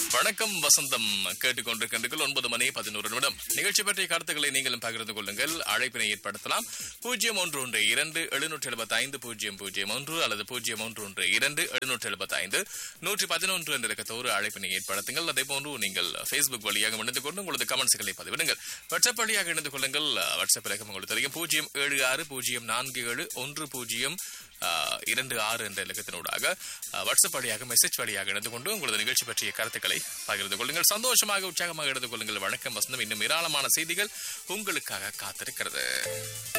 வணக்கம் வசந்தம் கேட்டுக்கொண்டிருக்கின்றீர்கள் ஒன்பது மணி பதினோரு நிமிடம் நிகழ்ச்சி பற்றிய கருத்துக்களை நீங்களும் பகிர்ந்து கொள்ளுங்கள் அழைப்பினை ஏற்படுத்தலாம் பூஜ்ஜியம் ஒன்று ஒன்று இரண்டு எழுநூற்றி எழுபத்தி ஐந்து பூஜ்ஜியம் பூஜ்ஜியம் ஒன்று அல்லது பூஜ்ஜியம் ஒன்று ஒன்று இரண்டு எழுநூற்றி எழுபத்தி ஐந்து நூற்றி பதினொன்று என்ற இலக்கத்தோடு அழைப்பினை ஏற்படுத்துங்கள் அதே போன்று நீங்கள் ஃபேஸ்புக் வழியாக இணைந்து கொண்டு உங்களது கமெண்ட்ஸ்களை பதிவிடுங்கள் வாட்ஸ்அப் வழியாக இணைந்து கொள்ளுங்கள் வாட்ஸ்அப் இலக்கம் உங்களுக்கு தெரியும் பூஜ்ஜியம் ஏழு ஆறு பூஜ்ஜியம் நான்கு ஏழு ஒன்று பூஜ்ஜியம் ஆஹ், இரண்டு ஆறு என்ற இலக்கத்தினூடாக ஆஹ், வாட்ஸ்அப் வழியாக மெசேஜ் வழியாக இணைந்து கொண்டு உங்களது நிகழ்ச்சி பற்றிய கருத்துக்களை பகிர்ந்து கொள்ளுங்கள் சந்தோஷமாக உற்சாகமாக இணைந்து கொள்ளுங்கள் வணக்கம் வசந்தம் இன்னும் ஏராளமான செய்திகள் உங்களுக்காக காத்திருக்கிறது